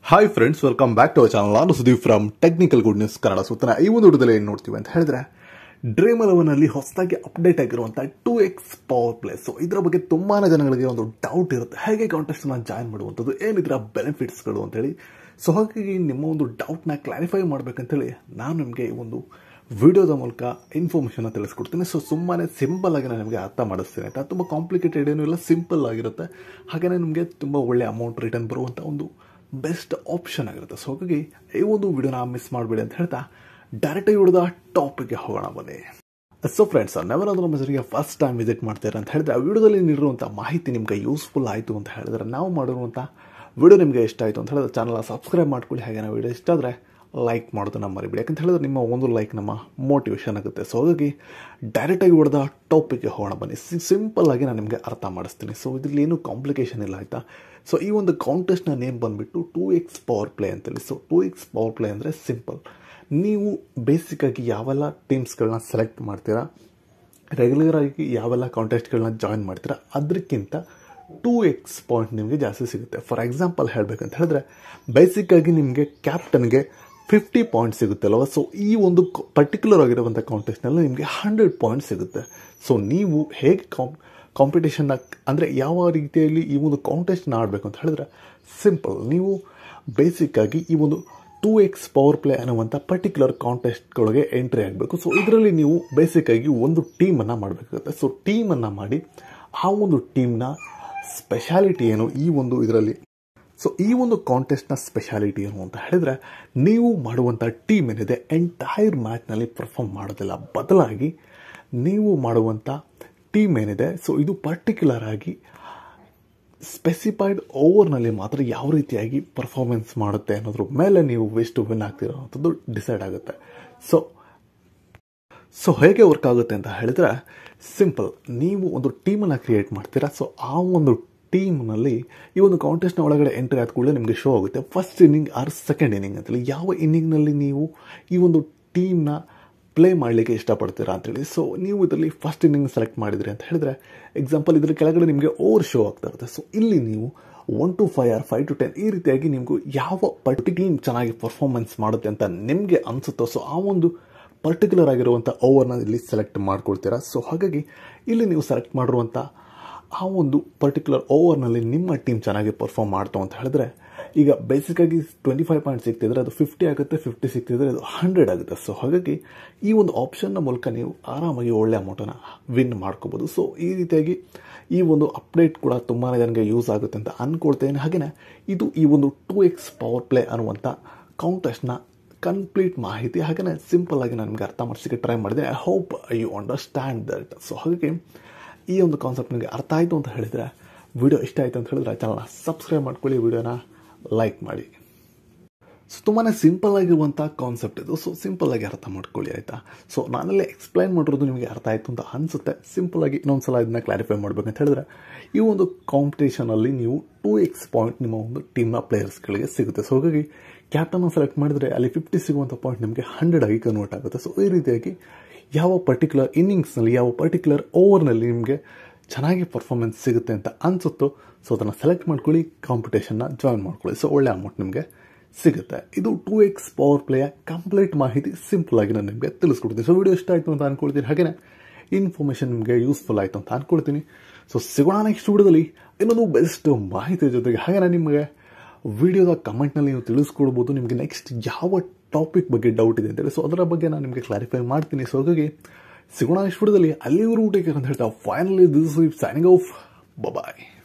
hi friends welcome back to our channel ನಾನು Sudeep from technical good news Kannada ಸುತ್ತನ ಈ ಒಂದು ವಿಡಿಯೋದಲ್ಲಿ ಏನು ನೋಡ್ತೀವಿ ಅಂತ ಹೇಳಿದ್ರೆ ಡ್ರೀಮ್ ಅಲೆವನಲ್ಲಿ ಹೊಸದಾಗಿ ಅಪ್ಡೇಟ್ ಆಗಿರುವಂಥ two X power play so ಇದರ ಬಗ್ಗೆ ತುಂಬಾ ಜನಗಳಿಗೆ ಒಂದು ಡೌಟ್ ಇರುತ್ತೆ ಹೇಗೆ ಕಾಂಟೆಸ್ಟ್ನ ಜಾಯಿನ್ ಮಾಡುವಂಥದ್ದು ಏನಿದ್ರ ಬೆನಿಫಿಟ್ಸ್ಗಳು ಅಂತೇಳಿ ಸೊ ಹಾಗಾಗಿ ನಿಮ್ಮ ಒಂದು ಡೌಟ್ನ ಕ್ಲಾರಿಫೈ ಮಾಡಬೇಕಂತೇಳಿ ನಾನು ನಿಮಗೆ ಈ ಒಂದು ವಿಡಿಯೋದ ಮೂಲಕ ಇನ್ಫಾರ್ಮೇಷನ್ ತಿಳಿಸ್ಕೊಡ್ತೀನಿ ಸೊ ಸುಮ್ಮನೆ ಸಿಂಪಲ್ ಆಗಿ ನಾನು ನಿಮಗೆ ಅರ್ಥ ಮಾಡಿಸ್ತೀನಿ ಆಯ್ತಾ ತುಂಬ ಕಾಂಪ್ಲಿಕೇಟೆಡ್ ಏನೂ ಇಲ್ಲ ಸಿಂಪಲ್ ಆಗಿರುತ್ತೆ ಹಾಗೆಯೇ ನಿಮಗೆ ತುಂಬ ಒಳ್ಳೆ ಅಮೌಂಟ್ ರಿಟರ್ನ್ ಬರುವಂಥ ಒಂದು ಬೆಸ್ಟ್ ಆಪ್ಷನ್ ಆಗಿರುತ್ತೆ ಸೊ ಹಾಗಾಗಿ ಈ ಒಂದು ವಿಡಿಯೋನ ಮಿಸ್ ಮಾಡಬೇಡಿ ಅಂತ ಹೇಳ್ತಾ ಡೈರೆಕ್ಟಾಗಿ ಹಿಡಿದ ಟಾಪಿಕ್ಗೆ ಹೋಗೋಣ ಬನ್ನಿ ಸೊ ಫ್ರೆಂಡ್ಸ್ ನಾವೇನಾದ್ರೂ ನಮ್ಮ ಹೆಸರಿಗೆ ಫಸ್ಟ್ ಟೈಮ್ ವಿಸಿಟ್ ಮಾಡ್ತೀರಾ ಅಂತ ಹೇಳಿದ್ರೆ ಆ ವಿಡಿಯೋದಲ್ಲಿ ನೀಡಿರುವಂಥ ಮಾಹಿತಿ ನಿಮಗೆ ಯೂಸ್ಫುಲ್ ಆಯಿತು ಅಂತ ಹೇಳಿದ್ರೆ ನಾವು ಮಾಡಿರುವಂಥ ವಿಡಿಯೋ ನಿಮಗೆ ಇಷ್ಟ ಆಯಿತು ಅಂತ ಹೇಳಿದ್ರೆ ಚಾನಲ್ನ ಸಬ್ಸ್ಕ್ರೈಬ್ ಮಾಡ್ಕೊಳ್ಳಿ ಹಾಗೆ ನಾವು ವಿಡಿಯೋ ಇಷ್ಟ ಆದರೆ ಲೈಕ್ ಮಾಡೋದನ್ನ ಮರಿಬೇಡಿ ಯಾಕಂತ ಹೇಳಿದ್ರೆ ನಿಮ್ಮ ಒಂದು ಲೈಕ್ ನಮ್ಮ ಮೋಟಿವೇಶನ್ ಆಗುತ್ತೆ ಸೊ ಹಾಗಾಗಿ ಡೈರೆಕ್ಟಾಗಿ ಹೊಡೆದ ಟಾಪಿಕ್ಗೆ ಹೋಗೋಣ ಬನ್ನಿ ಸಿಂಪಲ್ ಆಗಿ ನಾನು ನಿಮಗೆ ಅರ್ಥ ಮಾಡಿಸ್ತೀನಿ ಸೊ ಇದರಲ್ಲಿ ಏನೂ ಕಾಂಪ್ಲಿಕೇಶನ್ ಇಲ್ಲ ಆಯಿತಾ ಸೊ ಈ ಒಂದು ಕಾಂಟೆಸ್ಟ್ನ ನೇಮ್ ಬಂದುಬಿಟ್ಟು ಟೂ ಎಕ್ಸ್ ಪವರ್ ಪ್ಲೇ ಅಂತೇಳಿ so two X power play ಅಂದರೆ ಸಿಂಪಲ್ ನೀವು ಬೇಸಿಕ್ಕಾಗಿ ಯಾವೆಲ್ಲ ಟೀಮ್ಸ್ಗಳನ್ನ ಸೆಲೆಕ್ಟ್ ಮಾಡ್ತೀರಾ ರೆಗ್ಯುಲರ್ ಆಗಿ ಯಾವೆಲ್ಲ ಕಾಂಟೆಸ್ಟ್ಗಳನ್ನ ಜಾಯಿನ್ ಮಾಡ್ತೀರಾ ಅದಕ್ಕಿಂತ ಟೂ ಎಕ್ಸ್ ಪಾಯಿಂಟ್ ನಿಮಗೆ ಜಾಸ್ತಿ ಸಿಗುತ್ತೆ ಫಾರ್ ಎಕ್ಸಾಂಪಲ್ ಹೇಳಬೇಕಂತ ಹೇಳಿದ್ರೆ ಬೇಸಿಕ್ಕಾಗಿ ನಿಮಗೆ ಕ್ಯಾಪ್ಟನ್ಗೆ ಫಿಫ್ಟಿ ಪಾಯಿಂಟ್ ಸಿಗುತ್ತೆ ಅಲ್ವಾ ಸೊ ಈ ಒಂದು ಪರ್ಟಿಕ್ಯುಲರ್ ಆಗಿರುವಂಥ ಕಾಂಟೆಸ್ಟ್ನಲ್ಲಿ ನಿಮಗೆ ಹಂಡ್ರೆಡ್ ಪಾಯಿಂಟ್ ಸಿಗುತ್ತೆ ಸೊ ನೀವು ಹೇಗೆ ಕಾಂ ಕಾಂಪಿಟೇಷನ್ನ ಅಂದರೆ ಯಾವ ರೀತಿಯಲ್ಲಿ ಈ ಒಂದು ಕಾಂಟೆಸ್ಟ್ನ ಆಡಬೇಕು ಅಂತ ಹೇಳಿದ್ರೆ ಸಿಂಪಲ್ ನೀವು ಬೇಸಿಕ್ಕಾಗಿ ಈ ಒಂದು ಟೂ ಎಕ್ಸ್ ಪವರ್ ಪ್ಲೇ ಅನ್ನುವಂಥ ಪರ್ಟಿಕ್ಯುಲರ್ ಕಾಂಟೆಸ್ಟ್ಗಳಿಗೆ ಎಂಟ್ರಿ ಆಗಬೇಕು ಸೊ ಇದರಲ್ಲಿ ನೀವು ಬೇಸಿಕ್ಕಾಗಿ ಒಂದು ಟೀಮನ್ನು ಮಾಡಬೇಕಾಗುತ್ತೆ ಸೊ ಟೀಮನ್ನು ಮಾಡಿ ಆ ಒಂದು ಟೀಮ್ನ ಸ್ಪೆಷಾಲಿಟಿ ಏನು ಈ ಒಂದು ಇದರಲ್ಲಿ ಸೊ ಈ ಒಂದು ಕಾಂಟೆಸ್ಟ್ನ ಸ್ಪೆಷಾಲಿಟಿ ಏನು ಅಂತ ಹೇಳಿದ್ರೆ ನೀವು ಮಾಡುವಂಥ ಟೀಮ್ ಏನಿದೆ ಎಂಟೈರ್ ಮ್ಯಾಚ್ನಲ್ಲಿ ಪರ್ಫಾರ್ಮ್ ಮಾಡೋದಿಲ್ಲ ಬದಲಾಗಿ ನೀವು ಮಾಡುವಂಥ ಟೀಮ್ ಏನಿದೆ ಸೊ ಇದು ಪರ್ಟಿಕ್ಯುಲರ್ ಆಗಿ ಸ್ಪೆಸಿಫೈಡ್ ಓವರ್ನಲ್ಲಿ ಮಾತ್ರ ಯಾವ ರೀತಿಯಾಗಿ ಪರ್ಫಾರ್ಮೆನ್ಸ್ ಮಾಡುತ್ತೆ ಅನ್ನೋದ್ರ ಮೇಲೆ ನೀವು ಎಷ್ಟು ವಿನ್ ಆಗ್ತಿರೋ ಅಂಥದ್ದು ಡಿಸೈಡ್ ಆಗುತ್ತೆ ಸೊ ಸೊ ಹೇಗೆ ವರ್ಕ್ ಆಗುತ್ತೆ ಅಂತ ಹೇಳಿದ್ರೆ ಸಿಂಪಲ್ ನೀವು ಒಂದು ಟೀಮನ್ನು ಕ್ರಿಯೇಟ್ ಮಾಡ್ತೀರಾ ಸೊ ಆ ಒಂದು ಟೀಮ್ನಲ್ಲಿ ಈ ಒಂದು ಕಾಂಟೆಸ್ಟ್ನ ಒಳಗಡೆ ಎಂಟ್ರಿ ಆದ ಕೂಡಲೇ ನಿಮಗೆ ಶೋ ಆಗುತ್ತೆ first inning or second inning ಅಂತೇಳಿ ಯಾವ ಇನ್ನಿಂಗ್ನಲ್ಲಿ ನೀವು ಈ ಒಂದು ಟೀಮ್ನ ಪ್ಲೇ ಮಾಡಲಿಕ್ಕೆ ಇಷ್ಟಪಡ್ತೀರಾ ಅಂತೇಳಿ ಸೊ ನೀವು ಇದರಲ್ಲಿ ಫಸ್ಟ್ ಇನ್ನಿಂಗ್ ಸೆಲೆಕ್ಟ್ ಮಾಡಿದ್ರಿ ಅಂತ ಹೇಳಿದ್ರೆ ಎಕ್ಸಾಂಪಲ್ ಇದರ ಕೆಳಗಡೆ ನಿಮಗೆ ಓವರ್ ಶೋ ಆಗ್ತಾ ಇರುತ್ತೆ ಸೊ ಇಲ್ಲಿ ನೀವು one to five or five to ten ಈ ರೀತಿಯಾಗಿ ನಿಮಗೂ ಯಾವ ಪರ್ಟಿ ಟೀಮ್ ಚೆನ್ನಾಗಿ ಪರ್ಫಾರ್ಮೆನ್ಸ್ ಮಾಡುತ್ತೆ ಅಂತ ನಿಮಗೆ ಅನಿಸುತ್ತೋ ಸೊ ಆ ಒಂದು ಪರ್ಟಿಕ್ಯುಲರ್ ಆಗಿರುವಂಥ ಓವರ್ನ ಇಲ್ಲಿ ಸೆಲೆಕ್ಟ್ ಮಾಡ್ಕೊಳ್ತೀರಾ ಸೊ ಹಾಗಾಗಿ ಇಲ್ಲಿ ನೀವು ಸೆಲೆಕ್ಟ್ ಮಾಡಿರುವಂಥ ಆ ಒಂದು ಪರ್ಟಿಕ್ಯುಲರ್ ಓವರ್ನಲ್ಲಿ ನಿಮ್ಮ ಟೀಮ್ ಚೆನ್ನಾಗಿ ಪರ್ಫಾರ್ಮ್ ಮಾಡ್ತು ಅಂತ ಹೇಳಿದ್ರೆ ಈಗ ಬೇಸಿಕ್ಕಾಗಿ ಟ್ವೆಂಟಿ ಫೈವ್ ಪಾಯಿಂಟ್ ಸಿಗ್ತಿದ್ರೆ ಅದು ಫಿಫ್ಟಿ ಆಗುತ್ತೆ ಫಿಫ್ಟಿ ಸಿಗ್ತಿದ್ರೆ ಅದು ಹಂಡ್ರೆಡ್ ಆಗುತ್ತೆ ಸೊ ಹಾಗಾಗಿ ಈ ಒಂದು ಆಪ್ಷನ್ನ ಮೂಲಕ ನೀವು ಆರಾಮಾಗಿ ಒಳ್ಳೆ ಅಮೌಂಟನ್ನು ವಿನ್ ಮಾಡ್ಕೋಬೋದು ಸೊ ಈ ರೀತಿಯಾಗಿ ಈ ಒಂದು ಅಪ್ಡೇಟ್ ಕೂಡ ತುಂಬಾ ಜನರಿಗೆ ಯೂಸ್ ಆಗುತ್ತೆ ಅಂತ ಅಂದ್ಕೊಳ್ತೇನೆ ಹಾಗೆಯೇ ಇದು ಈ ಒಂದು ಟೂ ಎಕ್ಸ್ ಪವರ್ ಪ್ಲೇ ಅನ್ನುವಂಥ ಕಾಂಟೆಸ್ಟ್ನ ಕಂಪ್ಲೀಟ್ ಮಾಹಿತಿ ಹಾಗೆಯೇ ಸಿಂಪಲ್ ಆಗಿ ನಾನು ನಿಮಗೆ ಅರ್ಥ ಮಾಡಿಸೋಕ್ಕೆ ಟ್ರೈ ಮಾಡಿದೆ I hope you understand that so ಹಾಗಾಗಿ ಈ ಒಂದು ಕಾನ್ಸೆಪ್ಟ್ ನನಗೆ ಅರ್ಥ ಆಯಿತು ಅಂತ ಹೇಳಿದರೆ ವಿಡಿಯೋ ಇಷ್ಟ ಆಯಿತು ಅಂತ ಹೇಳಿದ್ರೆ ಚಾನಲ್ನ ಸಬ್ಸ್ಕ್ರೈಬ್ ಮಾಡ್ಕೊಳ್ಳಿ ವಿಡಿಯೋನ ಲೈಕ್ ಮಾಡಿ ಸೊ ತುಂಬಾ ಸಿಂಪಲ್ ಆಗಿರುವಂಥ ಕಾನ್ಸೆಪ್ಟ್ ಇದು ಸೊ ಸಿಂಪಲ್ ಆಗಿ ಅರ್ಥ ಮಾಡ್ಕೊಳ್ಳಿ ಆಯಿತಾ ಸೊ ನಾನೆಲ್ಲ ಎಕ್ಸ್ಪ್ಲೈನ್ ಮಾಡಿರೋದು ನಿಮಗೆ ಅರ್ಥ ಆಯಿತು ಅಂತ ಅನಿಸುತ್ತೆ ಸಿಂಪಲ್ ಆಗಿ ಇನ್ನೊಂದು ಸಲ ಇದನ್ನ ಕ್ಲಾರಿಫೈ ಮಾಡಬೇಕಂತ ಹೇಳಿದ್ರೆ ಈ ಒಂದು ಕಾಂಪಿಟೇಷನಲ್ಲಿ ನೀವು ಟೂ ಎಕ್ಸ್ ಪಾಯಿಂಟ್ ನಿಮ್ಮ ಒಂದು ಟೀಮ್ನ ಪ್ಲೇಯರ್ಸ್ಗಳಿಗೆ ಸಿಗುತ್ತೆ ಸೊ ಹಾಗಾಗಿ ಕ್ಯಾಪ್ಟನ್ನ ಸೆಲೆಕ್ಟ್ ಮಾಡಿದರೆ ಅಲ್ಲಿ ಫಿಫ್ಟಿ ಸಿಗುವಂಥ ಪಾಯಿಂಟ್ ನಿಮಗೆ ಹಂಡ್ರೆಡ್ ಆಗಿ ಕನ್ವರ್ಟ್ ಆಗುತ್ತೆ ಸೊ ಈ ರೀತಿಯಾಗಿ ಯಾವ ಪರ್ಟಿಕ್ಯುಲರ್ ಇನ್ನಿಂಗ್ಸ್ನಲ್ಲಿ ಯಾವ ಪರ್ಟಿಕ್ಯುಲರ್ ಓವರ್ನಲ್ಲಿ ನಿಮಗೆ ಚೆನ್ನಾಗಿ ಪರ್ಫಾರ್ಮೆನ್ಸ್ ಸಿಗುತ್ತೆ ಅಂತ ಅನಿಸುತ್ತೋ ಸೊ ಅದನ್ನು ಸೆಲೆಕ್ಟ್ ಮಾಡ್ಕೊಳ್ಳಿ ಕಾಂಪಿಟೇಷನ್ನ ಜಾಯಿನ್ ಮಾಡ್ಕೊಳ್ಳಿ ಸೊ ಒಳ್ಳೆ ಅಮೌಂಟ್ ನಿಮಗೆ ಸಿಗುತ್ತೆ ಇದು ಟೂ ಎಕ್ಸ್ ಪವರ್ ಪ್ಲೇಯ ಕಂಪ್ಲೀಟ್ ಮಾಹಿತಿ ಸಿಂಪಲ್ ಆಗಿ ನಾನು ನಿಮಗೆ ತಿಳಿಸ್ಕೊಡ್ತೀನಿ ಸೊ ವಿಡಿಯೋ ಇಷ್ಟ ಆಯಿತು ಅಂತ ಅಂದ್ಕೊಳ್ತೀನಿ ಹಾಗೆಯೇ ಇನ್ಫಾರ್ಮೇಷನ್ ನಿಮಗೆ ಯೂಸ್ಫುಲ್ ಆಯಿತು ಅಂತ ಅಂದ್ಕೊಳ್ತೀನಿ ಸೊ ಸಿಗೋಣ ನೆಕ್ಸ್ಟ್ ವಿಡಿಯೋದಲ್ಲಿ ಇನ್ನೊಂದು ಬೆಸ್ಟ್ ಮಾಹಿತಿ ಜೊತೆಗೆ ಹಾಗೆ ನಾನು ನಿಮಗೆ ವಿಡಿಯೋದ ಕಮೆಂಟ್ನಲ್ಲಿ ನೀವು ತಿಳಿಸ್ಕೊಡ್ಬೋದು ನಿಮಗೆ ನೆಕ್ಸ್ಟ್ ಯಾವ ಟಾಪಿಕ್ ಬಗ್ಗೆ ಡೌಟ್ ಇದೆ ಅಂತೇಳಿ ಸೊ ಅದರ ಬಗ್ಗೆ ನಾನು ನಿಮಗೆ ಕ್ಲಾರಿಫೈ ಮಾಡ್ತೀನಿ ಸೊ ಹಾಗಾಗಿ ಸಿಗೋಣ ನೆಕ್ಸ್ಟ್ ವಿಡಿಯೋದಲ್ಲಿ ಅಲ್ಲಿವರೆಗೂ ಟೇಕ್ ಅಂತ ಹೇಳ್ತಾ finally this signing off bye